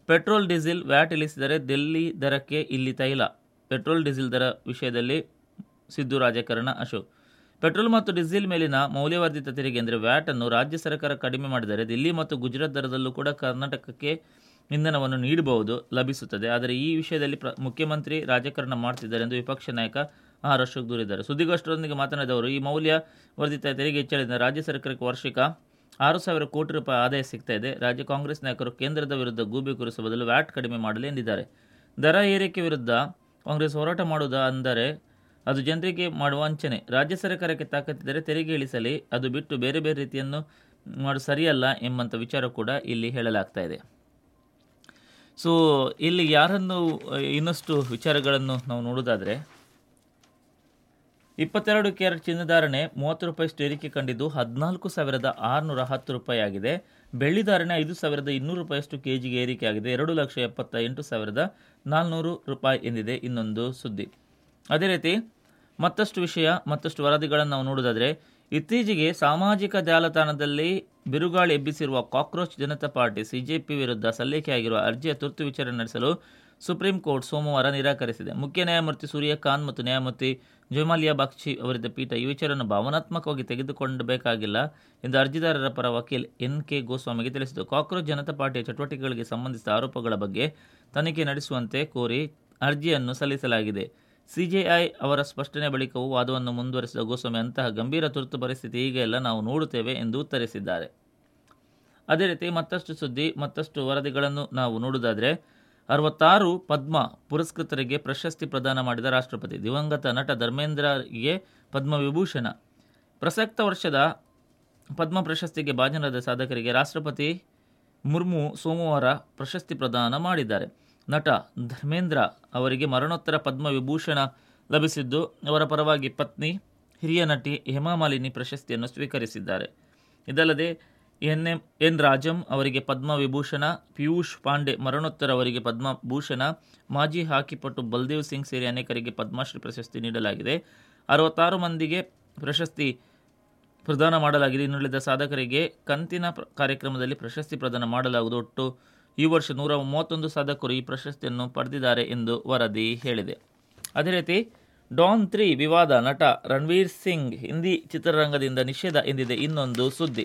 petrol diesel VAT ಇಳಿಸಿದರೆ ದಿಲ್ಲಿ ದರಕ್ಕೆ ಇಲ್ಲಿ ತೈಲ ಪೆಟ್ರೋಲ್ ಡೀಸೆಲ್ ದರ ವಿಷಯದಲ್ಲಿ ಸಿದ್ದು ರಾಜಕಾರಣ ಅಶೋಕ್ ಪೆಟ್ರೋಲ್ ಮತ್ತು ಡೀಸೆಲ್ ಮೇಲಿನ ಮೌಲ್ಯವರ್ಧಿತ ತೆರಿಗೆ ಅಂದರೆ ವ್ಯಾಟ್ ಅನ್ನು ರಾಜ್ಯ ಸರ್ಕಾರ ಕಡಿಮೆ ಮಾಡಿದರೆ ದಿಲ್ಲಿ ಮತ್ತು ಗುಜರಾತ್ ದರದಲ್ಲೂ ಕೂಡ ಕರ್ನಾಟಕಕ್ಕೆ ಇಂಧನವನ್ನು ನೀಡಬಹುದು ಲಭಿಸುತ್ತದೆ ಆದರೆ ಈ ವಿಷಯದಲ್ಲಿ ಪ್ರ ಮುಖ್ಯಮಂತ್ರಿ ರಾಜಕಾರಣ ಮಾಡ್ತಿದ್ದಾರೆ ಎಂದು ವಿಪಕ್ಷ ನಾಯಕ ಆರ್ ಅಶೋಕ್ ದೂರಿದ್ದಾರೆ ಸುದ್ದಿಗೋಷ್ಠಿಯೊಂದಿಗೆ ಮಾತನಾಡಿದವರು ಈ ಮೌಲ್ಯ ವರ್ಧಿತ ತೆರಿಗೆ ಹೆಚ್ಚಳದಿಂದ ರಾಜ್ಯ ಸರ್ಕಾರಕ್ಕೆ ವಾರ್ಷಿಕ ಆರು ಸಾವಿರ ಕೋಟಿ ರೂಪಾಯಿ ಆದಾಯ ಸಿಗ್ತಾ ಇದೆ ರಾಜ್ಯ ಕಾಂಗ್ರೆಸ್ ನಾಯಕರು ಕೇಂದ್ರದ ವಿರುದ್ಧ ಗೂಬೆ ಕೂರಿಸುವ ಬದಲು ವ್ಯಾಟ್ ಕಡಿಮೆ ಮಾಡಲಿ ಎಂದಿದ್ದಾರೆ ದರ ಏರಿಕೆ ವಿರುದ್ಧ ಕಾಂಗ್ರೆಸ್ ಹೋರಾಟ ಮಾಡುವುದಾ ಅಂದರೆ ಅದು ಜನರಿಗೆ ಮಾಡುವ ವಂಚನೆ ರಾಜ್ಯ ಸರ್ಕಾರಕ್ಕೆ ತಾಕತ್ತಿದ್ದರೆ ತೆರಿಗೆ ಇಳಿಸಲಿ ಅದು ಬಿಟ್ಟು ಬೇರೆ ಬೇರೆ ರೀತಿಯನ್ನು ಮಾಡು ಸರಿಯಲ್ಲ ಎಂಬಂಥ ವಿಚಾರ ಕೂಡ ಇಲ್ಲಿ ಹೇಳಲಾಗ್ತಾ ಇದೆ ಸೊ ಇಲ್ಲಿ ಯಾರನ್ನು ಅಹ್, ಇನ್ನಷ್ಟು ವಿಚಾರಗಳನ್ನು ನಾವು ನೋಡೋದಾದರೆ ಇಪ್ಪತ್ತೆರಡು ಕ್ಯಾರೆಟ್ ಚಿನ್ನಧಾರಣೆ ಮೂವತ್ತು ರೂಪಾಯಿಯಷ್ಟು ಏರಿಕೆ ಕಂಡಿದ್ದು ಹದಿನಾಲ್ಕು ಸಾವಿರದ ಆರುನೂರ ಹತ್ತು ರೂಪಾಯಿ ಆಗಿದೆ ಬೆಳ್ಳಿ ಧಾರಣೆ ಐದು ಸಾವಿರದ ಇನ್ನೂರು ರೂಪಾಯಿಯಷ್ಟು ಕೆ ಜಿಗೆ ಏರಿಕೆ ಆಗಿದೆ ಎರಡು ಲಕ್ಷ ಎಪ್ಪತ್ತ ಎಂಟು ಸಾವಿರದ ನಾಲ್ನೂರು ರೂಪಾಯಿ ಎಂದಿದೆ ಇನ್ನೊಂದು ಸುದ್ದಿ ಅದೇ ರೀತಿ ಮತ್ತಷ್ಟು ವಿಷಯ ಮತ್ತಷ್ಟು ವರದಿಗಳನ್ನು ನಾವು ನೋಡೋದಾದರೆ ಇತ್ತೀಚೆಗೆ ಸಾಮಾಜಿಕ ಜಾಲತಾಣದಲ್ಲಿ ಬಿರುಗಾಳಿ ಎಬ್ಬಿಸಿರುವ ಕಾಕ್ರೋಚ್ ಜನತಾ ಪಾರ್ಟಿ ಸಿಜೆಪಿ ವಿರುದ್ಧ ಸಲ್ಲಿಕೆಯಾಗಿರುವ ಅರ್ಜಿಯ ತುರ್ತು ವಿಚಾರಣೆ ನಡೆಸಲು ಸುಪ್ರೀಂ ಕೋರ್ಟ್ ಸೋಮವಾರ ನಿರಾಕರಿಸಿದೆ ಮುಖ್ಯ ನ್ಯಾಯಮೂರ್ತಿ ಸೂರ್ಯಕಾಂತ್ ಮತ್ತು ನ್ಯಾಯಮೂರ್ತಿ ಜೊಮಾಲಿಯಾ ಬಾಗ್ಚಿ ಅವರಿದ್ದ ಪೀಠ ಈ ವಿಚಾರವನ್ನು ಭಾವನಾತ್ಮಕವಾಗಿ ತೆಗೆದುಕೊಳ್ಳಬೇಕಾಗಿಲ್ಲ ಎಂದು ಅರ್ಜಿದಾರರ ಪರ ವಕೀಲ್ ಎನ್ ಕೆ ಗೋಸ್ವಾಮಿಗೆ ತಿಳಿಸಿತು ಕಾಕ್ರೋಚ್ ಜನತಾ ಪಾರ್ಟಿಯ ಚಟುವಟಿಕೆಗಳಿಗೆ ಸಂಬಂಧಿಸಿದ ಆರೋಪಗಳ ಬಗ್ಗೆ ತನಿಖೆ ನಡೆಸುವಂತೆ ಕೋರಿ ಅರ್ಜಿಯನ್ನು ಸಲ್ಲಿಸಲಾಗಿದೆ ಸಿಜೆಐ ಅವರ ಸ್ಪಷ್ಟನೆ ಬಳಿಕವೂ ವಾದವನ್ನು ಮುಂದುವರೆಸಿದ ಗೋಸ್ವಾಮಿ ಅಂತಹ ಗಂಭೀರ ತುರ್ತು ಪರಿಸ್ಥಿತಿ ಈಗ ಎಲ್ಲ ನಾವು ನೋಡುತ್ತೇವೆ ಎಂದು ಉತ್ತರಿಸಿದ್ದಾರೆ ಅದೇ ರೀತಿ ಮತ್ತಷ್ಟು ಸುದ್ದಿ ಮತ್ತಷ್ಟು ವರದಿಗಳನ್ನು ನಾವು ನೋಡುವುದಾದರೆ ಅರವತ್ತಾರು ಪದ್ಮ ಪುರಸ್ಕೃತರಿಗೆ ಪ್ರಶಸ್ತಿ ಪ್ರದಾನ ಮಾಡಿದ ರಾಷ್ಟ್ರಪತಿ ದಿವಂಗತ ನಟ ಧರ್ಮೇಂದ್ರಗೆ ಪದ್ಮವಿಭೂಷಣ ಪ್ರಸಕ್ತ ವರ್ಷದ ಪದ್ಮ ಪ್ರಶಸ್ತಿಗೆ ಭಾಜನರಾದ ಸಾಧಕರಿಗೆ ರಾಷ್ಟ್ರಪತಿ ಮುರ್ಮು ಸೋಮವಾರ ಪ್ರಶಸ್ತಿ ಪ್ರದಾನ ಮಾಡಿದ್ದಾರೆ ನಟ ಧರ್ಮೇಂದ್ರ ಅವರಿಗೆ ಮರಣೋತ್ತರ ಪದ್ಮವಿಭೂಷಣ ಲಭಿಸಿದ್ದು ಅವರ ಪರವಾಗಿ ಪತ್ನಿ ಹಿರಿಯ ನಟಿ ಹೇಮಾಮಾಲಿನಿ ಪ್ರಶಸ್ತಿಯನ್ನು ಸ್ವೀಕರಿಸಿದ್ದಾರೆ ಇದಲ್ಲದೆ ಎನ್ ಎಂ ಎನ್ ರಾಜಂ ಅವರಿಗೆ ಪದ್ಮವಿಭೂಷಣ ಪಿಯೂಷ್ ಪಾಂಡೆ ಮರಣೋತ್ತರ ಅವರಿಗೆ ಪದ್ಮಭೂಷಣ ಮಾಜಿ ಹಾಕಿಪಟು ಬಲ್ದೇವ್ ಸಿಂಗ್ ಸೇರಿ ಅನೇಕರಿಗೆ ಪದ್ಮಶ್ರೀ ಪ್ರಶಸ್ತಿ ನೀಡಲಾಗಿದೆ ಅರವತ್ತಾರು ಮಂದಿಗೆ ಪ್ರಶಸ್ತಿ ಪ್ರದಾನ ಮಾಡಲಾಗಿದೆ ಇನ್ನುಳಿದ ಸಾಧಕರಿಗೆ ಕಂತಿನ ಪ್ರ- ಕಾರ್ಯಕ್ರಮದಲ್ಲಿ ಪ್ರಶಸ್ತಿ ಪ್ರದಾನ ಮಾಡಲಾಗುವುದು ಒಟ್ಟು ಈ ವರ್ಷ ನೂರ ಮೂವತ್ತೊಂದು ಸಾಧಕರು ಈ ಪ್ರಶಸ್ತಿಯನ್ನು ಪಡೆದಿದ್ದಾರೆ ಎಂದು ವರದಿ ಹೇಳಿದೆ ಅದೇ ರೀತಿ ಡಾನ್ ತ್ರೀ ವಿವಾದ ನಟ ರಣವೀರ್ ಸಿಂಗ್ ಹಿಂದಿ ಚಿತ್ರರಂಗದಿಂದ ನಿಷೇಧ ಎಂದಿದೆ ಇನ್ನೊಂದು ಸುದ್ದಿ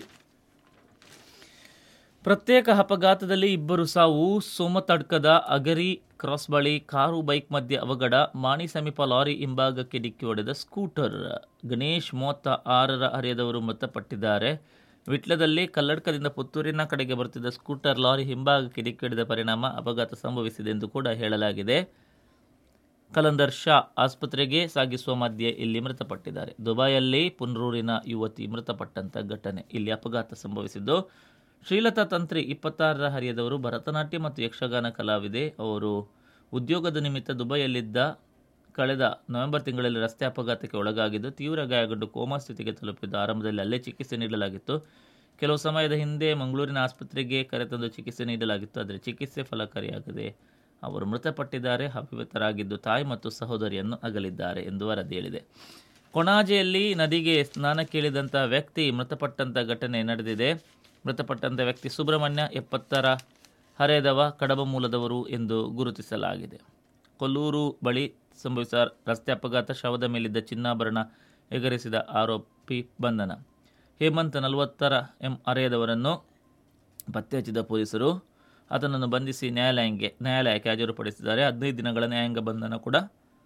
ಪ್ರತ್ಯೇಕ ಅಪಘಾತದಲ್ಲಿ ಇಬ್ಬರು ಸಾವು ಸೋಮತಡ್ಕದ ಅಗರಿ ಕ್ರಾಸ್ ಬಳಿ ಕಾರು ಬೈಕ್ ಮಧ್ಯೆ ಅವಘಡ ಮಾಣಿ ಸಮೀಪ ಲಾರಿ ಹಿಂಭಾಗಕ್ಕೆ ಡಿಕ್ಕಿ ಹೊಡೆದ ಸ್ಕೂಟರ್ ಗಣೇಶ್ ಮೂವತ್ತ ಆರರ ಹರಿಯದವರು ಮೃತಪಟ್ಟಿದ್ದಾರೆ ವಿಟ್ಲದಲ್ಲಿ ಕಲ್ಲಡ್ಕದಿಂದ ಪುತ್ತೂರಿನ ಕಡೆಗೆ ಬರುತ್ತಿದ್ದ ಸ್ಕೂಟರ್ ಲಾರಿ ಹಿಂಭಾಗಕ್ಕೆ ಡಿಕ್ಕಿ ಹೊಡೆದ ಪರಿಣಾಮ ಅಪಘಾತ ಸಂಭವಿಸಿದೆ ಎಂದು ಕೂಡ ಹೇಳಲಾಗಿದೆ ಕಲಂದರ್ ಶಾ ಆಸ್ಪತ್ರೆಗೆ ಸಾಗಿಸುವ ಮಧ್ಯೆ ಇಲ್ಲಿ ಮೃತಪಟ್ಟಿದ್ದಾರೆ ದುಬೈಯಲ್ಲಿ ಪುನರೂರಿನ ಯುವತಿ ಮೃತಪಟ್ಟಂತ ಘಟನೆ ಇಲ್ಲಿ ಅಪಘಾತ ಸಂಭವಿಸಿದ್ದು ಶ್ರೀಲತಾ ತಂತ್ರಿ ಇಪ್ಪತ್ತಾರರ ಹರಿಯದವರು ಭರತನಾಟ್ಯ ಮತ್ತು ಯಕ್ಷಗಾನ ಕಲಾವಿದೆ ಅವರು ಉದ್ಯೋಗದ ನಿಮಿತ್ತ ದುಬೈಯಲ್ಲಿದ್ದ ಕಳೆದ ನವೆಂಬರ್ ತಿಂಗಳಲ್ಲಿ ರಸ್ತೆ ಅಪಘಾತಕ್ಕೆ ಒಳಗಾಗಿದ್ದು ತೀವ್ರ ಗಾಯಗೊಂಡು ಕೋಮಾ ಸ್ಥಿತಿಗೆ ತಲುಪಿದ್ದು ಆರಂಭದಲ್ಲಿ ಅಲ್ಲೇ ಚಿಕಿತ್ಸೆ ನೀಡಲಾಗಿತ್ತು ಕೆಲವು ಸಮಯದ ಹಿಂದೆ ಮಂಗಳೂರಿನ ಆಸ್ಪತ್ರೆಗೆ ಕರೆತಂದು ಚಿಕಿತ್ಸೆ ನೀಡಲಾಗಿತ್ತು ಆದರೆ ಚಿಕಿತ್ಸೆ ಫಲಕಾರಿಯಾಗದೆ ಅವರು ಮೃತಪಟ್ಟಿದ್ದಾರೆ ಅಭಿವೃತರಾಗಿದ್ದು ತಾಯಿ ಮತ್ತು ಸಹೋದರಿಯನ್ನು ಅಗಲಿದ್ದಾರೆ ಎಂದು ವರದಿ ಹೇಳಿದೆ ಕೊಣಾಜೆಯಲ್ಲಿ ನದಿಗೆ ಸ್ನಾನಕ್ಕಿಳಿದಂಥ ವ್ಯಕ್ತಿ ಮೃತಪಟ್ಟಂಥ ಘಟನೆ ನಡೆದಿದೆ ಮೃತಪಟ್ಟಂಥ ವ್ಯಕ್ತಿ ಸುಬ್ರಹ್ಮಣ್ಯ ಎಪ್ಪತ್ತರ ಹರೆಯದವ ಕಡಬ ಮೂಲದವರು ಎಂದು ಗುರುತಿಸಲಾಗಿದೆ ಕೊಲ್ಲೂರು ಬಳಿ ಸಂಭವಿಸಿದ ರಸ್ತೆ ಅಪಘಾತ ಶವದ ಮೇಲಿದ್ದ ಚಿನ್ನಾಭರಣ ಎಗರಿಸಿದ ಆರೋಪಿ ಬಂಧನ ಹೇಮಂತ್ ನಲವತ್ತರ ಎಂ ಅರೆಯದವರನ್ನು ಪತ್ತೆ ಹಚ್ಚಿದ ಪೊಲೀಸರು ಆತನನ್ನು ಬಂಧಿಸಿ ನ್ಯಾಯಾಲಯಕ್ಕೆ ನ್ಯಾಯಾಲಯಕ್ಕೆ ಹಾಜರುಪಡಿಸಿದ್ದಾರೆ ಹದಿನೈದು ದಿನಗಳ ನ್ಯಾಯಾಂಗ ಬಂಧನ ಕೂಡ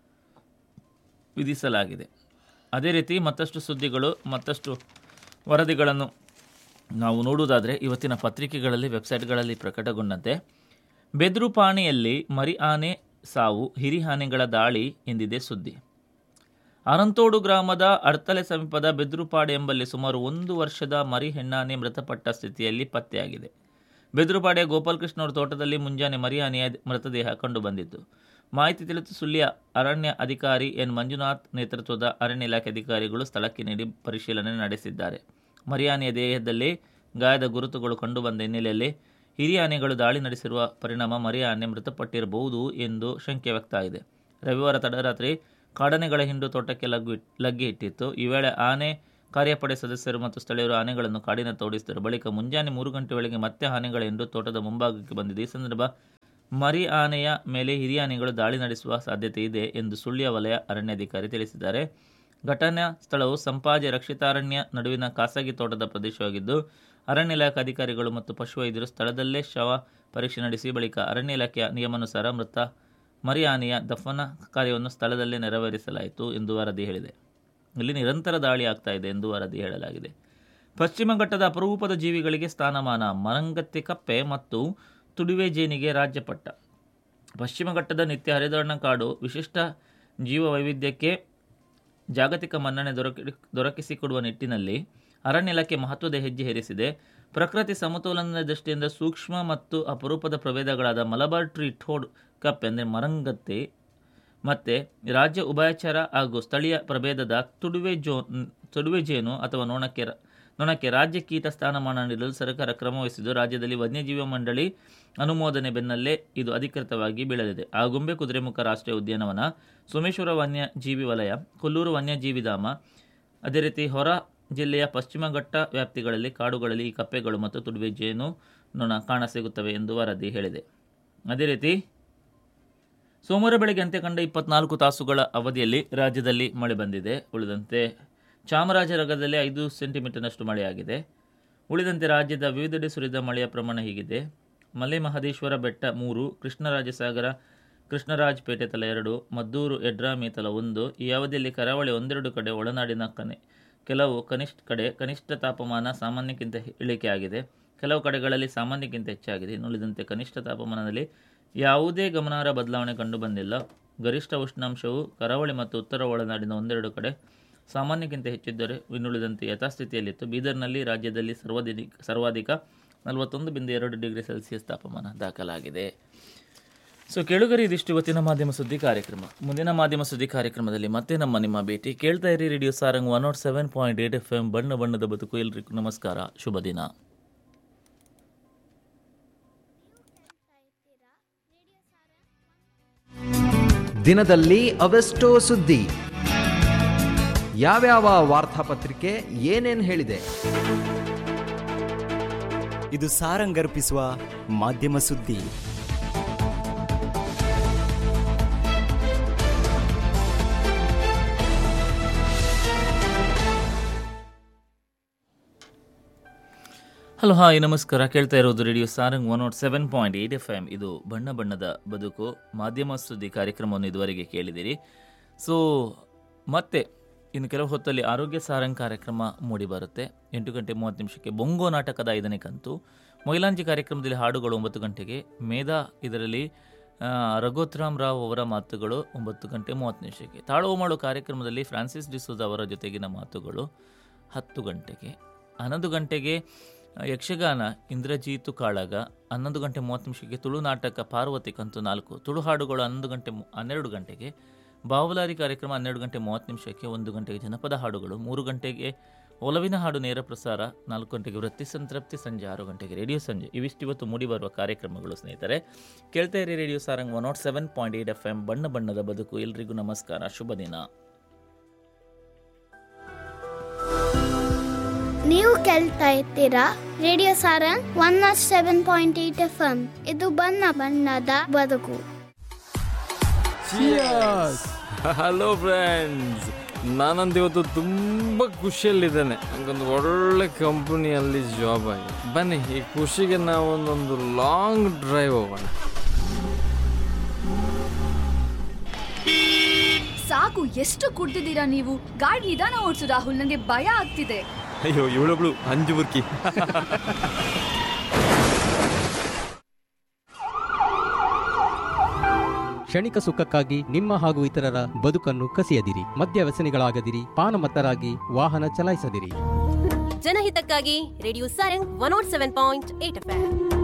ವಿಧಿಸಲಾಗಿದೆ ಅದೇ ರೀತಿ ಮತ್ತಷ್ಟು ಸುದ್ದಿಗಳು ಮತ್ತಷ್ಟು ವರದಿಗಳನ್ನು ನಾವು ನೋಡುವುದಾದರೆ ಇವತ್ತಿನ ಪತ್ರಿಕೆಗಳಲ್ಲಿ ವೆಬ್ಸೈಟ್ಗಳಲ್ಲಿ ಪ್ರಕಟಗೊಂಡಂತೆ ಬೆದ್ರುಪಾಣಿಯಲ್ಲಿ ಮರಿ ಆನೆ ಸಾವು ಹಿರಿ ಆನೆಗಳ ದಾಳಿ ಎಂದಿದೆ ಸುದ್ದಿ ಅರಂತೋಡು ಗ್ರಾಮದ ಅಡ್ತಲೆ ಸಮೀಪದ ಬೆದ್ರುಪಾಡು ಎಂಬಲ್ಲಿ ಸುಮಾರು ಒಂದು ವರ್ಷದ ಮರಿ ಹೆಣ್ಣಾನೆ ಮೃತಪಟ್ಟ ಸ್ಥಿತಿಯಲ್ಲಿ ಪತ್ತೆಯಾಗಿದೆ ಬೆದ್ರುಪಾಡಿಯ ಗೋಪಾಲಕೃಷ್ಣ ಅವರ ತೋಟದಲ್ಲಿ ಮುಂಜಾನೆ ಮರಿಯಾನೆಯ ಮೃತದೇಹ ಕಂಡುಬಂದಿತ್ತು ಮಾಹಿತಿ ತಿಳಿದು ಸುಳ್ಯ ಅರಣ್ಯ ಅಧಿಕಾರಿ ಎನ್ ಮಂಜುನಾಥ್ ನೇತೃತ್ವದ ಅರಣ್ಯ ಇಲಾಖೆ ಅಧಿಕಾರಿಗಳು ಸ್ಥಳಕ್ಕೆ ನೀಡಿ ಪರಿಶೀಲನೆ ನಡೆಸಿದ್ದಾರೆ ಮರಿಯಾನೆಯ ದೇಹದಲ್ಲಿ ಗಾಯದ ಗುರುತುಗಳು ಕಂಡುಬಂದ ಹಿನ್ನೆಲೆಯಲ್ಲಿ ಹಿರಿಯ ಆನೆಗಳು ದಾಳಿ ನಡೆಸಿರುವ ಪರಿಣಾಮ ಮರಿ ಆನೆ ಮೃತಪಟ್ಟಿರಬಹುದು ಎಂದು ಶಂಕೆ ವ್ಯಕ್ತವಾಗಿದೆ ರವಿವಾರ ತಡರಾತ್ರಿ ಕಾಡಾನೆಗಳ ಹಿಂಡು ತೋಟಕ್ಕೆ ಲಗ್ಗು ಲಗ್ಗೆ ಇಟ್ಟಿತ್ತು ಈ ವೇಳೆ ಆನೆ ಕಾರ್ಯಪಡೆ ಸದಸ್ಯರು ಮತ್ತು ಸ್ಥಳೀಯರು ಆನೆಗಳನ್ನು ಕಾಡಿನ ಓಡಿಸಿದರು ಬಳಿಕ ಮುಂಜಾನೆ ಮೂರು ಗಂಟೆ ವೇಳೆಗೆ ಮತ್ತೆ ಆನೆಗಳ ಹಿಂಡು ತೋಟದ ಮುಂಭಾಗಕ್ಕೆ ಬಂದಿದೆ ಈ ಸಂದರ್ಭ ಮರಿ ಆನೆಯ ಮೇಲೆ ಹಿರಿಯ ಆನೆಗಳು ದಾಳಿ ನಡೆಸುವ ಸಾಧ್ಯತೆ ಇದೆ ಎಂದು ಸುಳ್ಯ ವಲಯ ಅರಣ್ಯಾಧಿಕಾರಿ ತಿಳಿಸಿದ್ದಾರೆ ಘಟನಾ ಸ್ಥಳವು ಸಂಪಾಜೆ ರಕ್ಷಿತಾರಣ್ಯ ನಡುವಿನ ಖಾಸಗಿ ತೋಟದ ಪ್ರದೇಶವಾಗಿದ್ದು ಅರಣ್ಯ ಇಲಾಖೆ ಅಧಿಕಾರಿಗಳು ಮತ್ತು ಪಶುವೈದ್ಯರು ಸ್ಥಳದಲ್ಲೇ ಶವ ಪರೀಕ್ಷೆ ನಡೆಸಿ ಬಳಿಕ ಅರಣ್ಯ ಇಲಾಖೆಯ ನಿಯಮಾನುಸಾರ ಮೃತ ಮರಿ ಆನೆಯ ದಫನ ಕಾರ್ಯವನ್ನು ಸ್ಥಳದಲ್ಲೇ ನೆರವೇರಿಸಲಾಯಿತು ಎಂದು ವರದಿ ಹೇಳಿದೆ ಇಲ್ಲಿ ನಿರಂತರ ದಾಳಿ ಆಗ್ತಾ ಇದೆ ಎಂದು ವರದಿ ಹೇಳಲಾಗಿದೆ ಪಶ್ಚಿಮ ಘಟ್ಟದ ಅಪರೂಪದ ಜೀವಿಗಳಿಗೆ ಸ್ಥಾನಮಾನ ಮರಂಗತ್ತಿ ಕಪ್ಪೆ ಮತ್ತು ತುಡುವೆ ಜೇನಿಗೆ ರಾಜ್ಯಪಟ್ಟ ಪಶ್ಚಿಮ ಘಟ್ಟದ ನಿತ್ಯ ಹರಿದವರ್ಣ ಕಾಡು ವಿಶಿಷ್ಟ ಜೀವ ವೈವಿಧ್ಯಕ್ಕೆ ಜಾಗತಿಕ ಮನ್ನಣೆ ದೊರಕಿ ದೊರಕಿಸಿಕೊಡುವ ನಿಟ್ಟಿನಲ್ಲಿ ಅರಣ್ಯ ಇಲಾಖೆ ಮಹತ್ವದ ಹೆಜ್ಜೆ ಹೇರಿಸಿದೆ ಪ್ರಕೃತಿ ಸಮತೋಲನದ ದೃಷ್ಟಿಯಿಂದ ಸೂಕ್ಷ್ಮ ಮತ್ತು ಅಪರೂಪದ ಪ್ರಭೇದಗಳಾದ ಮಲಬಾರ್ ಟ್ರೀ ಠೋಡ್ ಕಪ್ ಎಂದರೆ ಮರಂಗತ್ತೆ ಮತ್ತು ರಾಜ್ಯ ಉಭಯಚರ ಹಾಗೂ ಸ್ಥಳೀಯ ಪ್ರಭೇದದ ತುಡುವೆ ಜೋ ತುಡುವೆ ಜೇನು ಅಥವಾ ನೊಣಕ್ಕೆ ರ- ನೊಣಕ್ಕೆ ರಾಜ್ಯ ಕೀಟ ಸ್ಥಾನಮಾನ ನೀಡಲು ಸರ್ಕಾರ ಕ್ರಮ ವಹಿಸಿದ್ದು ರಾಜ್ಯದಲ್ಲಿ ವನ್ಯಜೀವಿ ಮಂಡಳಿ ಅನುಮೋದನೆ ಬೆನ್ನಲ್ಲೇ ಇದು ಅಧಿಕೃತವಾಗಿ ಬೀಳಲಿದೆ ಆಗುಂಬೆ ಕುದುರೆಮುಖ ರಾಷ್ಟ್ರೀಯ ಉದ್ಯಾನವನ ಸೋಮೇಶ್ವರ ವನ್ಯಜೀವಿ ವಲಯ ಕೊಲ್ಲೂರು ವನ್ಯಜೀವಿ ಧಾಮ ಅದೇ ರೀತಿ ಹೊರ ಜಿಲ್ಲೆಯ ಪಶ್ಚಿಮ ಘಟ್ಟ ವ್ಯಾಪ್ತಿಗಳಲ್ಲಿ ಕಾಡುಗಳಲ್ಲಿ ಈ ಕಪ್ಪೆಗಳು ಮತ್ತು ತುಡುವೆ ಜೇನು ನೊಣ ಕಾಣಸಿಗುತ್ತವೆ ಎಂದು ವರದಿ ಹೇಳಿದೆ ಅದೇ ರೀತಿ ಸೋಮವಾರ ಬೆಳಗ್ಗೆ ಅಂತ್ಯ ಕಂಡ ಇಪ್ಪತ್ನಾಲ್ಕು ತಾಸುಗಳ ಅವಧಿಯಲ್ಲಿ ರಾಜ್ಯದಲ್ಲಿ ಮಳೆ ಬಂದಿದೆ ಉಳಿದಂತೆ ಚಾಮರಾಜನಗರದಲ್ಲಿ ಐದು ಸೆಂಟಿಮೀಟರ್ನಷ್ಟು ಮಳೆಯಾಗಿದೆ ಉಳಿದಂತೆ ರಾಜ್ಯದ ವಿವಿಧೆಡೆ ಸುರಿದ ಮಳೆಯ ಪ್ರಮಾಣ ಹೀಗಿದೆ ಮಲೆ ಮಹದೇಶ್ವರ ಬೆಟ್ಟ ಮೂರು ಕೃಷ್ಣರಾಜಸಾಗರ ಕೃಷ್ಣರಾಜಪೇಟೆ ತಲಾ ಎರಡು ಮದ್ದೂರು ಯಡ್ರಾಮಿ ತಲಾ ಒಂದು ಈ ಅವಧಿಯಲ್ಲಿ ಕರಾವಳಿ ಒಂದೆರಡು ಕಡೆ ಒಳನಾಡಿನ ಕನೆ ಕೆಲವು ಕನಿಷ್ಠ ಕಡೆ ಕನಿಷ್ಠ ತಾಪಮಾನ ಸಾಮಾನ್ಯಕ್ಕಿಂತ ಇಳಿಕೆಯಾಗಿದೆ ಕೆಲವು ಕಡೆಗಳಲ್ಲಿ ಸಾಮಾನ್ಯಕ್ಕಿಂತ ಹೆಚ್ಚಾಗಿದೆ ಇನ್ನು ಉಳಿದಂತೆ ಕನಿಷ್ಠ ತಾಪಮಾನದಲ್ಲಿ ಯಾವುದೇ ಗಮನಾರ್ಹ ಬದಲಾವಣೆ ಕಂಡುಬಂದಿಲ್ಲ ಗರಿಷ್ಠ ಉಷ್ಣಾಂಶವು ಕರಾವಳಿ ಮತ್ತು ಉತ್ತರ ಒಳನಾಡಿನ ಒಂದೆರಡು ಕಡೆ ಸಾಮಾನ್ಯಕ್ಕಿಂತ ಹೆಚ್ಚಿದ್ದರೆ ಇನ್ನುಳಿದಂತೆ ಯಥಾಸ್ಥಿತಿಯಲ್ಲಿತ್ತು ಬೀದರ್ನಲ್ಲಿ ರಾಜ್ಯದಲ್ಲಿ ಸರ್ವಾಧಿಕ ಸರ್ವಾಧಿಕ ನಲವತ್ತೊಂದು ಬಿಂದು ಎರಡು ಡಿಗ್ರಿ ಸೆಲ್ಸಿಯಸ್ ತಾಪಮಾನ ದಾಖಲಾಗಿದೆ ಸೊ ಕೇಳುಗರಿ ಇದಿಷ್ಟು ಇವತ್ತಿನ ಮಾಧ್ಯಮ ಸುದ್ದಿ ಕಾರ್ಯಕ್ರಮ ಮುಂದಿನ ಮಾಧ್ಯಮ ಸುದ್ದಿ ಕಾರ್ಯಕ್ರಮದಲ್ಲಿ ಮತ್ತೆ ನಮ್ಮ ನಿಮ್ಮ ಭೇಟಿ ಕೇಳ್ತಾ ಇರಿ radio Sarang one not seven point eight F M ಬಣ್ಣ ಬಣ್ಣದ ಬದುಕು ಎಲ್ರಿಗೂ ನಮಸ್ಕಾರ ಶುಭ ದಿನ ದಿನದಲ್ಲಿ ಅವೆಷ್ಟೋ ಸುದ್ದಿ ಯಾವ್ಯಾವ ವಾರ್ತಾಪತ್ರಿಕೆ ಏನೇನ್ ಹೇಳಿದೆ ಇದು ಸಾರಂಗರ್ಪಿಸುವ ಮಾಧ್ಯಮ ಸುದ್ದಿ ಹಲೋ ಹಾಯ್ ನಮಸ್ಕಾರ ಕೇಳ್ತಾ ಇರೋದು radio Sarang one not seven point eight F M ಇದು ಬಣ್ಣ ಬಣ್ಣದ ಬದುಕು ಮಾಧ್ಯಮ ಸುದ್ದಿ ಕಾರ್ಯಕ್ರಮವನ್ನು ಇದುವರೆಗೆ ಕೇಳಿದಿರಿ ಸೊ ಮತ್ತೆ ಇನ್ನು ಕೆಲವು ಹೊತ್ತಲ್ಲಿ ಆರೋಗ್ಯ ಸಾರಂಗ್ ಕಾರ್ಯಕ್ರಮ ಮೂಡಿ ಬರುತ್ತೆ ಎಂಟು ಗಂಟೆ ಮೂವತ್ತು ನಿಮಿಷಕ್ಕೆ ಬೊಂಗೋ ನಾಟಕದ ಐದನೇ ಕಂತು ಮೊಯ್ಲಾಂಜಿ ಕಾರ್ಯಕ್ರಮದಲ್ಲಿ ಹಾಡುಗಳು ಒಂಬತ್ತು ಗಂಟೆಗೆ ಮೇಧಾ ಇದರಲ್ಲಿ ಆ, ರಘೋತ್ರಾಮ್ ರಾವ್ ಅವರ ಮಾತುಗಳು ಒಂಬತ್ತು ಗಂಟೆ ಮೂವತ್ತು ನಿಮಿಷಕ್ಕೆ ತಾಳೋ ಮಾಡು ಕಾರ್ಯಕ್ರಮದಲ್ಲಿ ಫ್ರಾನ್ಸಿಸ್ ಡಿಸೋಜ್ ಅವರ ಜೊತೆಗಿನ ಮಾತುಗಳು ಹತ್ತು ಗಂಟೆಗೆ ಹನ್ನೊಂದು ಗಂಟೆಗೆ ಆ, ಯಕ್ಷಗಾನ ಇಂದ್ರಜೀತು ಕಾಳಗ ಹನ್ನೊಂದು ಗಂಟೆ ಮೂವತ್ತು ನಿಮಿಷಕ್ಕೆ ತುಳು ನಾಟಕ ಪಾರ್ವತಿ ಕಂತು ನಾಲ್ಕು ತುಳು ಹಾಡುಗಳು ಹನ್ನೊಂದು ಗಂಟೆ ಮು- ಹನ್ನೆರಡು ಗಂಟೆಗೆ ಬಾವುಲಾರಿ ಕಾರ್ಯಕ್ರಮ ಹನ್ನೆರಡು ಗಂಟೆ ಮೂವತ್ತು ನಿಮಿಷಕ್ಕೆ ಒಂದು ಗಂಟೆಗೆ ಜನಪದ ಹಾಡುಗಳು ಮೂರು ಗಂಟೆಗೆ ಒಲವಿನ ಹಾಡು ನೇರ ಪ್ರಸಾರ ನಾಲ್ಕು ಗಂಟೆಗೆ ವೃತ್ತಿ ಸಂತೃಪ್ತಿ ಸಂಜೆ ಆರು ಗಂಟೆಗೆ ರೇಡಿಯೋ ಸಂಜೆ ಇವಿಷ್ಟು ಇವತ್ತು ಮೂಡಿಬರುವ ಕಾರ್ಯಕ್ರಮಗಳು ಸ್ನೇಹಿತರೆ ಕೇಳ್ತಾ ಇರಿ radio Sarang one not seven point eight F M ಬಣ್ಣ ಬಣ್ಣದ ಬದುಕು ಎಲ್ರಿಗೂ ನಮಸ್ಕಾರ ಶುಭ ದಿನ ನೀವು ಕೇಳ್ತಾ ಇರ್ತೀರಾ radio Sarang one not seven point eight F M ಇದು ಬಣ್ಣ ಬಣ್ಣದ ಬದುಕು ಹಲೋ ಫ್ರೆಂಡ್ಸ್ ನಾನಂತ ಇವತ್ತು ತುಂಬ ಖುಷಿಯಲ್ಲಿದ್ದೇನೆ ನನಗೊಂದು ಒಳ್ಳೆ ಕಂಪನಿಯಲ್ಲಿ ಜಾಬ್ ಆಗಿದೆ ಬನ್ನಿ ಈ ಖುಷಿಗೆ ನಾವೊಂದೊಂದು ಲಾಂಗ್ ಡ್ರೈವ್ ಹೋಗೋಣ ಸಾಕು ಎಷ್ಟು ಕುಡ್ದಿದ್ದೀರಾ ನೀವು ಗಾಡಿ ನಿಧಾನ ಓಡಿಸು ರಾಹುಲ್ ನನಗೆ ಭಯ ಆಗ್ತಿದೆ ಅಯ್ಯೋ ಇವಳೊಬ್ಳು ಅಂಜು ಬುರ್ಕಿ ಕ್ಷಣಿಕ ಸುಖಕ್ಕಾಗಿ ನಿಮ್ಮ ಹಾಗೂ ಇತರರ ಬದುಕನ್ನು ಕಸಿಯದಿರಿ ಮದ್ಯ ವ್ಯಸನಿಗಳಾಗದಿರಿ ಪಾನಮತ್ತರಾಗಿ ವಾಹನ ಚಲಾಯಿಸದಿರಿ ಜನಹಿತಕ್ಕಾಗಿ radio Sarang one not seven point eight F